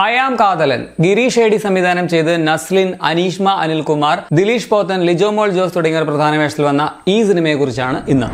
I am Kadhalan Girish ഏടി സംവിധാനം ചെയ്ത് നസ്ലിൻ അനീഷ്മ അനിൽകുമാർ ദിലീഷ് പോത്തൻ ലിജോമോൾ ജോസ് തുടങ്ങിയവർ പ്രധാന വേഷത്തിൽ വന്ന ഈ സിനിമയെക്കുറിച്ചാണ് ഇന്ന്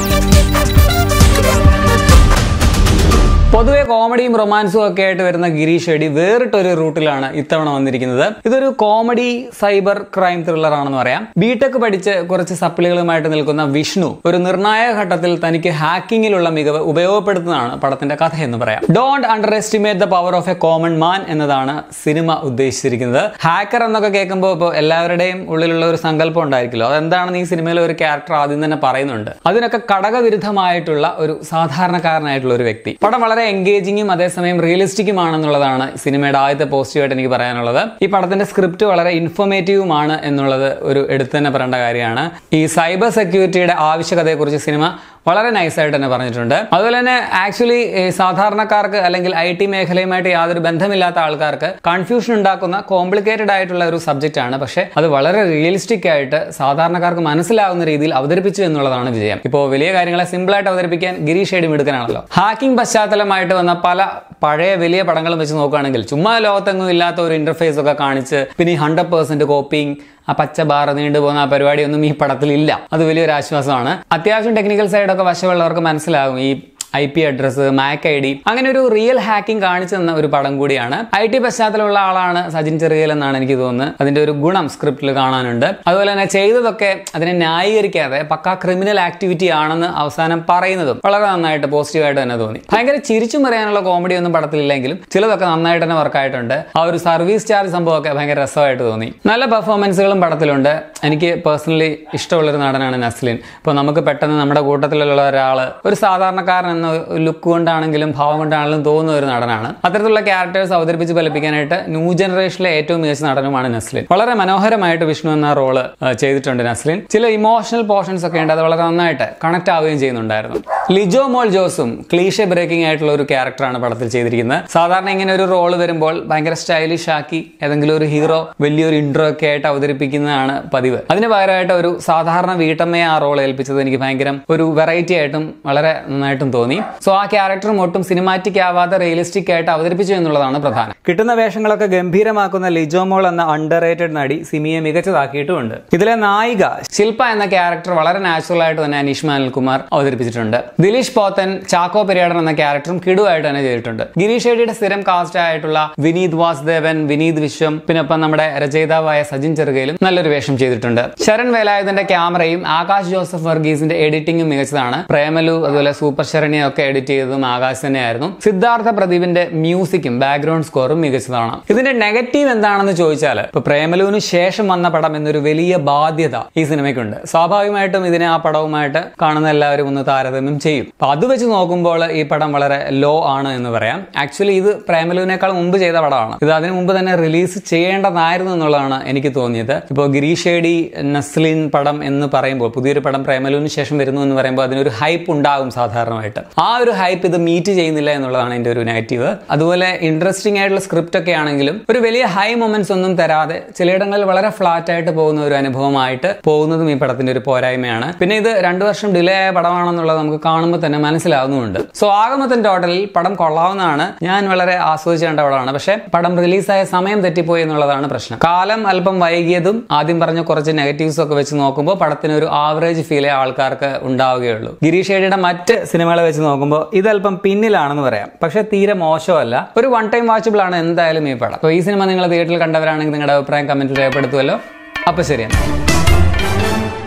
പൊതുവെ കോമഡിയും റൊമാൻസും ഒക്കെ ആയിട്ട് വരുന്ന ഗിരീഷ് ഷെഡി വേറിട്ടൊരു റൂട്ടിലാണ് ഇത്തവണ വന്നിരിക്കുന്നത് ഇതൊരു കോമഡി സൈബർ ക്രൈം ത്രില്ലർ ആണെന്ന് പറയാം ബിടെക് പഠിച്ച് കുറച്ച് സപ്ലികളുമായിട്ട് നിൽക്കുന്ന വിഷ്ണു ഒരു നിർണായക ഘട്ടത്തിൽ തനിക്ക് ഹാക്കിങ്ങിലുള്ള മികവ് ഉപയോഗപ്പെടുത്തുന്നതാണ് പടത്തിന്റെ കഥ എന്ന് പറയാം don't underestimate the power of a common man എന്നതാണ് സിനിമ ഉദ്ദേശിച്ചിരിക്കുന്നത് ഹാക്കർ എന്നൊക്കെ കേൾക്കുമ്പോൾ ഇപ്പോൾ എല്ലാവരുടെയും ഉള്ളിലുള്ള ഒരു സങ്കല്പം ഉണ്ടായിരിക്കുമല്ലോ അതെന്താണെന്ന് ഈ സിനിമയിലെ ഒരു ക്യാരക്ടർ ആദ്യം തന്നെ പറയുന്നുണ്ട് അതിനൊക്കെ ഘടകവിരുദ്ധമായിട്ടുള്ള ഒരു സാധാരണക്കാരനായിട്ടുള്ള ഒരു വ്യക്തി പടം വളരെ എൻഗേജിങ്ങും അതേസമയം റിയലിസ്റ്റിക്കും ആണെന്നുള്ളതാണ് സിനിമയുടെ ആദ്യത്തെ പോസിറ്റീവായിട്ട് എനിക്ക് പറയാനുള്ളത് ഈ പടത്തിന്റെ സ്ക്രിപ്റ്റ് വളരെ ഇൻഫോർമേറ്റീവുമാണ് എന്നുള്ളത് ഒരു എടുത്തു തന്നെ പറയേണ്ട കാര്യമാണ് ഈ സൈബർ സെക്യൂരിറ്റിയുടെ ആവശ്യകതയെക്കുറിച്ച് സിനിമ വളരെ നൈസായിട്ട് തന്നെ പറഞ്ഞിട്ടുണ്ട് അതുപോലെ തന്നെ ആക്ച്വലി സാധാരണക്കാർക്ക് അല്ലെങ്കിൽ ഐ ടി മേഖലയുമായിട്ട് യാതൊരു ബന്ധമില്ലാത്ത ആൾക്കാർക്ക് കൺഫ്യൂഷൻ ഉണ്ടാക്കുന്ന കോംപ്ലിക്കേറ്റഡ് ആയിട്ടുള്ള ഒരു സബ്ജക്റ്റ് ആണ് പക്ഷേ അത് വളരെ റിയലിസ്റ്റിക് ആയിട്ട് സാധാരണക്കാർക്ക് മനസ്സിലാവുന്ന രീതിയിൽ അവതരിപ്പിച്ചു എന്നുള്ളതാണ് വിജയം ഇപ്പോൾ വലിയ കാര്യങ്ങളെ സിമ്പിൾ ആയിട്ട് അവതരിപ്പിക്കാൻ ഗിരീഷ് ഏടി മിടുക്കനാണല്ലോ ഹാക്കിംഗ് പശ്ചാത്തലമായിട്ട് വന്ന പല പഴയ വലിയ പടങ്ങളും വെച്ച് നോക്കുകയാണെങ്കിൽ ചുമ്മാ ലോകത്തെങ്ങും ഇല്ലാത്ത ഒരു ഇന്റർഫേസ് ഒക്കെ കാണിച്ച് പിന്നെ ഈ ഹൺഡ്രഡ് പെർസെന്റ് കോപ്പിംഗ് ആ പച്ച ബാർ നീണ്ടു പോകുന്ന ആ പരിപാടിയൊന്നും ഈ പടത്തിൽ ഇല്ല അത് വലിയൊരു ആശ്വാസമാണ് അത്യാവശ്യം ടെക്നിക്കൽ സൈഡൊക്കെ വശമുള്ളവർക്ക് മനസ്സിലാകും ഈ I P address Mac I D അങ്ങനെ ഒരു റിയൽ ഹാക്കിംഗ് കാണിച്ചു തന്ന ഒരു പടം കൂടിയാണ് ഐ ടി പശ്ചാത്തലമുള്ള ആളാണ് സജിൻ ചെറിയൽ എന്നാണ് എനിക്ക് തോന്നുന്നത് അതിന്റെ ഒരു ഗുണം സ്ക്രിപ്റ്റിൽ കാണാനുണ്ട് അതുപോലെ തന്നെ ചെയ്തതൊക്കെ അതിനെ ന്യായീകരിക്കാതെ പക്ക ക്രിമിനൽ ആക്ടിവിറ്റി ആണെന്ന് അവസാനം പറയുന്നതും വളരെ നന്നായിട്ട് പോസിറ്റീവായിട്ട് തന്നെ തോന്നി ഭയങ്കര ചിരിച്ചും പറയാനുള്ള കോമഡി ഒന്നും പടത്തിലില്ലെങ്കിലും ചിലതൊക്കെ നന്നായിട്ട് തന്നെ വർക്കായിട്ടുണ്ട് ആ ഒരു സർവീസ് ചാർജ് സംഭവമൊക്കെ ഭയങ്കര രസമായിട്ട് തോന്നി നല്ല പെർഫോമൻസുകളും പടത്തിലുണ്ട് എനിക്ക് പേഴ്സണലി ഇഷ്ടമുള്ളൊരു നടനാണ് നസ്ലിൻ ഇപ്പോൾ നമുക്ക് പെട്ടെന്ന് നമ്മുടെ കൂട്ടത്തിലുള്ള ഒരാൾ ഒരു സാധാരണക്കാരൻ എന്ന ലുക്ക് കൊണ്ടാണെങ്കിലും ഭാവം കൊണ്ടാണെങ്കിലും തോന്നുന്ന ഒരു നടനാണ് അത്തരത്തിലുള്ള ക്യാരക്ടേഴ്സ് അവതരിപ്പിച്ച് ഫലിപ്പിക്കാനായിട്ട് ന്യൂ ജനറേഷനിലെ ഏറ്റവും മികച്ച നടനുമാണ് നസ്ലിൻ വളരെ മനോഹരമായിട്ട് വിഷ്ണു എന്ന റോള് ചെയ്തിട്ടുണ്ട് നസ്ലിൻ ചില ഇമോഷണൽ പോർഷൻസ് ഒക്കെ ഉണ്ട് അത് വളരെ നന്നായിട്ട് കണക്ട് ആവുകയും ചെയ്യുന്നുണ്ടായിരുന്നു ലിജോ മോൾ ജോസും ക്ലീഷ ബ്രേക്കിംഗ് ആയിട്ടുള്ള ഒരു ക്യാരക്ടറാണ് പടത്തിൽ ചെയ്തിരിക്കുന്നത് സാധാരണ ഇങ്ങനെ ഒരു റോള് വരുമ്പോൾ ഭയങ്കര സ്റ്റൈലിഷ് ആക്കി ഏതെങ്കിലും ഒരു ഹീറോ വലിയൊരു ഇൻട്രോ ഒക്കെ ആയിട്ട് അവതരിപ്പിക്കുന്നതാണ് പതിവ് അതിന് പകരമായിട്ട് ഒരു സാധാരണ വീട്ടമ്മയെ ആ റോൾ ഏൽപ്പിച്ചത് എനിക്ക് ഭയങ്കര ഒരു വെറൈറ്റി ആയിട്ടും വളരെ നന്നായിട്ടും തോന്നി സോ ആ ക്യാരക്ടറും ഒട്ടും സിനിമാറ്റിക് ആവാതെ റിയലിസ്റ്റിക് ആയിട്ട് അവതരിപ്പിച്ചു എന്നുള്ളതാണ് പ്രധാനം കിട്ടുന്ന വേഷങ്ങളൊക്കെ ഗംഭീരമാക്കുന്ന ലിജോമോൾ എന്ന അണ്ടർ റേറ്റഡ് നടി സിമിയെ മികച്ചതാക്കിയിട്ടുമുണ്ട് ഇതിലെ നായിക ശില്പ എന്ന ക്യാരക്ടർ വളരെ നാച്ചുറൽ ആയിട്ട് തന്നെ അനീഷ് അനിൽകുമാർ അവതരിപ്പിച്ചിട്ടുണ്ട് ദിലീഷ് പോത്തൻ ചാക്കോ പെരിയാടൻ എന്ന ക്യാരക്ടറും കിടുവായിട്ട് തന്നെ ചെയ്തിട്ടുണ്ട് ഗിരീഷ് ഷെഡിയുടെ സ്ഥിരം കാസ്റ്റ് ആയിട്ടുള്ള വിനീത് വാസുദേവൻ വിനീത് വിശ്വം പിന്നെ ഒപ്പം നമ്മുടെ രചയിതാവായ സജിൻ ചെറുകയിലും നല്ലൊരു വേഷം ചെയ്തിട്ടുണ്ട് ശരൺ വേലായുധന്റെ ക്യാമറയും ആകാശ് ജോസഫ് വർഗീസിന്റെ എഡിറ്റിംഗും മികച്ചതാണ് പ്രേമലു അതുപോലെ സൂപ്പർ ശരണിയെ ഒക്കെ എഡിറ്റ് ചെയ്തതും ആകാശ് തന്നെയായിരുന്നു സിദ്ധാർത്ഥ പ്രദീപിന്റെ മ്യൂസിക്കും ബാക്ക്ഗ്രൗണ്ട് സ്കോറും മികച്ചതാണ് ഇതിന്റെ നെഗറ്റീവ് എന്താണെന്ന് ചോദിച്ചാൽ ഇപ്പൊ പ്രേമലുവിന് ശേഷം വന്ന പടം എന്നൊരു വലിയ ബാധ്യത ഈ സിനിമയ്ക്കുണ്ട് സ്വാഭാവികമായിട്ടും ഇതിനെ ആ പടവുമായിട്ട് കാണുന്ന എല്ലാവരും ഒന്ന് താരതമ്യം ചെയ്യും അപ്പൊ അത് വെച്ച് നോക്കുമ്പോൾ ഈ പടം വളരെ ലോ ആണ് എന്ന് പറയാം ആക്ച്വലി ഇത് പ്രേമലുവിനേക്കാൾ മുമ്പ് ചെയ്ത പടമാണ് ഇത് അതിനു മുമ്പ് തന്നെ റിലീസ് ചെയ്യേണ്ടതായിരുന്നു എന്നുള്ളതാണ് എനിക്ക് തോന്നിയത് ഇപ്പോൾ ഗിരീഷേടി നസ്ലിൻ പടം എന്ന് പറയുമ്പോൾ പുതിയൊരു പടം പ്രേമലുവിന് ശേഷം വരുന്നു എന്ന് പറയുമ്പോൾ അതിനൊരു ഹൈപ്പ് ഉണ്ടാകും സാധാരണമായിട്ട് ആ ഒരു ഹൈപ്പ് ഇത് മീറ്റ് ചെയ്യുന്നില്ല എന്നുള്ളതാണ് എൻ്റെ ഒരു നെഗറ്റീവ് അതുപോലെ ഇൻട്രസ്റ്റിംഗ് ആയിട്ടുള്ള സ്ക്രിപ്റ്റ് ഒക്കെ ആണെങ്കിലും ഒരു വലിയ ഹൈ മൊമെന്റ്സ് ഒന്നും തരാതെ ചിലയിടങ്ങളിൽ വളരെ ഫ്ലാറ്റ് ആയിട്ട് പോകുന്ന ഒരു അനുഭവമായിട്ട് പോകുന്നതും ഈ പടത്തിന്റെ ഒരു പോരായ്മയാണ് പിന്നെ ഇത് രണ്ടു വർഷം ഡിലേ ആയ പടമാണെന്നുള്ളത് നമുക്ക് കാണുമ്പോൾ തന്നെ മനസ്സിലാവുന്നുമുണ്ട് സോ ആകമൊത്തം ടോട്ടലിൽ പടം കൊള്ളാവുന്നതാണ് ഞാൻ വളരെ ആസ്വദിച്ച് കണ്ട പടമാണ് പക്ഷേ പടം റിലീസായ സമയം തെറ്റിപ്പോയി എന്നുള്ളതാണ് പ്രശ്നം കാലം അല്പം വൈകിയതും ആദ്യം പറഞ്ഞ കുറച്ച് നെഗറ്റീവ്സ് ഒക്കെ വെച്ച് നോക്കുമ്പോൾ പടത്തിന് ഒരു ആവറേജ് ഫീലേ ആൾക്കാർക്ക് ഉണ്ടാവുകയുള്ളൂ ഗിരീഷ് ഏടിയുടെ മറ്റ് സിനിമകളെ വെച്ച് നോക്കുമ്പോൾ ഇതല്പം പിന്നിലാണെന്ന് പറയാം പക്ഷേ തീരെ മോശമല്ല ഒരു വൺ ടൈം വാച്ചബിൾ ആണ് എന്തായാലും ഈ പടം അപ്പോൾ ഈ സിനിമ നിങ്ങൾ തിയേറ്ററിൽ കണ്ടവരാണെങ്കിൽ നിങ്ങളുടെ അഭിപ്രായം കമന്റിൽ രേഖപ്പെടുത്തുമല്ലോ അപ്പോൾ ശരിയാണ്